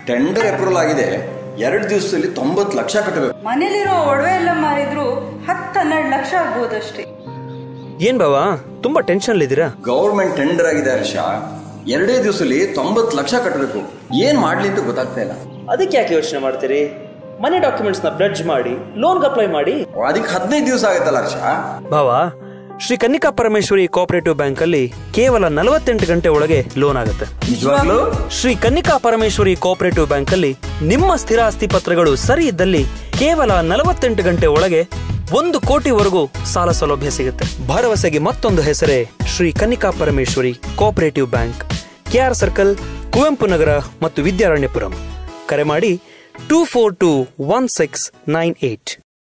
tender approval ಆಗಿದೆ ಎರಡು ದಿವಸದಲ್ಲಿ ತೊಂಬತ್ತು ಲಕ್ಷ ಕಟ್ಟಬೇಕು ಮನೇಲಿರೋ ಒಡವೆ ಎಲ್ಲ ಮಾರಿದ್ರು ಹತ್ತು ಹನ್ನೆರಡು ಲಕ್ಷ ಆಗ್ಬೋದಷ್ಟೇ ಏನ್ ಬಾವಾ ತುಂಬಾ ಟೆನ್ಷನ್ ಇದ್ದೀರಾ ಗೌರ್ಮೆಂಟ್ ಟೆಂಡರ್ ಆಗಿದೆ ಹರ್ಷ ಎರಡೇ ದಿವಸದಲ್ಲಿ ತೊಂಬತ್ತು ಲಕ್ಷ ಕಟ್ಟಬೇಕು ಏನ್ ಮಾಡ್ಲಿ ಅಂತ ಗೊತ್ತಾಗ್ತಾ ಇಲ್ಲ ಅದಕ್ಕೆ ಯಾಕೆ ಯೋಚನೆ ಮಾಡ್ತೀರಿ ಮನೆ ಡಾಕ್ಯುಮೆಂಟ್ಸ್ ನ ಪ್ಲಡ್ಜ್ ಮಾಡಿ ಲೋನ್ಗೆ ಅಪ್ಲೈ ಮಾಡಿ ಅದಕ್ಕೆ ಹದಿನೈದು ದಿವಸ ಆಗುತ್ತಲ್ಲ ಹರ್ಷ ಭಾವಾ ಶ್ರೀ ಕನ್ನಿಕಾ ಪರಮೇಶ್ವರಿ ಕೋಆಪರೇಟಿವ್ ಬ್ಯಾಂಕ್ ಅಲ್ಲಿ ಕೇವಲ ನಲವತ್ತೆಂಟು ಗಂಟೆ ಒಳಗೆ ಲೋನ್ ಆಗುತ್ತೆ ನಿಜವಾಗ್ಲೂ ಶ್ರೀ ಕನ್ನಿಕಾ ಪರಮೇಶ್ವರಿ ಕೋಆಪರೇಟಿವ್ ಬ್ಯಾಂಕ್ ಅಲ್ಲಿ ನಿಮ್ಮ ಸ್ಥಿರಾಸ್ತಿ ಪತ್ರಗಳು ಸರಿ ಇದ್ದಲ್ಲಿ ಕೇವಲ ನಲವತ್ತೆಂಟು ಗಂಟೆ ಒಳಗೆ ಒಂದು ಕೋಟಿವರೆಗೂ ಸಾಲ ಸೌಲಭ್ಯ ಸಿಗುತ್ತೆ ಭರವಸೆಗೆ ಮತ್ತೊಂದು ಹೆಸರೇ Shri Kannika Parameshwari cooperative bank KR circle Kuvempu Nagar ಮತ್ತು ವಿದ್ಯಾರಣ್ಯಪುರಂ ಕರೆ ಮಾಡಿ two four two one six nine eight